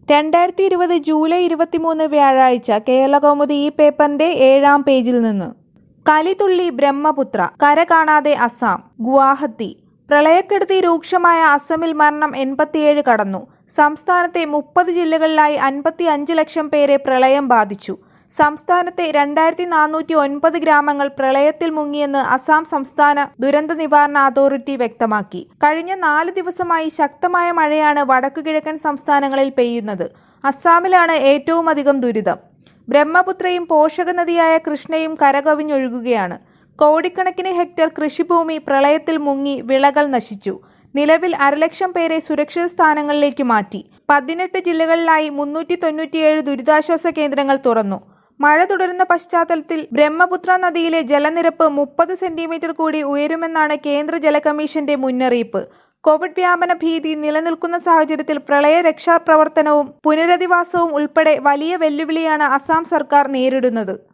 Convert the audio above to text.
രണ്ടായിരത്തി ഇരുപത് ജൂലൈ ഇരുപത്തിമൂന്ന് വ്യാഴാഴ്ച കേരളകൗമുദി ഈ പേപ്പറിന്റെ ഏഴാം പേജിൽ നിന്ന് കലിതുള്ളി ബ്രഹ്മപുത്ര കര കാണാതെ അസാം ഗുവാഹത്തി പ്രളയക്കെടുതി രൂക്ഷമായ അസമിൽ മരണം എൺപത്തിയേഴ് കടന്നു സംസ്ഥാനത്തെ മുപ്പത് ജില്ലകളിലായി അൻപത്തി അഞ്ച് ലക്ഷം പേരെ പ്രളയം ബാധിച്ചു സംസ്ഥാനത്തെ രണ്ടായിരത്തി നാനൂറ്റി ഒൻപത് ഗ്രാമങ്ങൾ പ്രളയത്തിൽ മുങ്ങിയെന്ന് അസാം സംസ്ഥാന ദുരന്ത നിവാരണ അതോറിറ്റി വ്യക്തമാക്കി കഴിഞ്ഞ നാല് ദിവസമായി ശക്തമായ മഴയാണ് വടക്കുകിഴക്കൻ സംസ്ഥാനങ്ങളിൽ പെയ്യുന്നത് അസാമിലാണ് ഏറ്റവും അധികം ദുരിതം ബ്രഹ്മപുത്രയും പോഷക നദിയായ കൃഷ്ണയും കരകവിഞ്ഞൊഴുകുകയാണ് കോടിക്കണക്കിന് ഹെക്ടർ കൃഷിഭൂമി പ്രളയത്തിൽ മുങ്ങി വിളകൾ നശിച്ചു നിലവിൽ അരലക്ഷം പേരെ സുരക്ഷിത സ്ഥാനങ്ങളിലേക്ക് മാറ്റി പതിനെട്ട് ജില്ലകളിലായി മുന്നൂറ്റി തൊണ്ണൂറ്റിയേഴ് ദുരിതാശ്വാസ കേന്ദ്രങ്ങൾ തുറന്നു മഴ തുടരുന്ന പശ്ചാത്തലത്തിൽ ബ്രഹ്മപുത്ര നദിയിലെ ജലനിരപ്പ് മുപ്പത് സെന്റിമീറ്റർ കൂടി ഉയരുമെന്നാണ് കേന്ദ്ര ജല കമ്മീഷന്റെ മുന്നറിയിപ്പ് കോവിഡ് വ്യാപന ഭീതി നിലനിൽക്കുന്ന സാഹചര്യത്തിൽ പ്രളയ രക്ഷാപ്രവർത്തനവും പുനരധിവാസവും ഉൾപ്പെടെ വലിയ വെല്ലുവിളിയാണ് അസാം സർക്കാർ നേരിടുന്നത്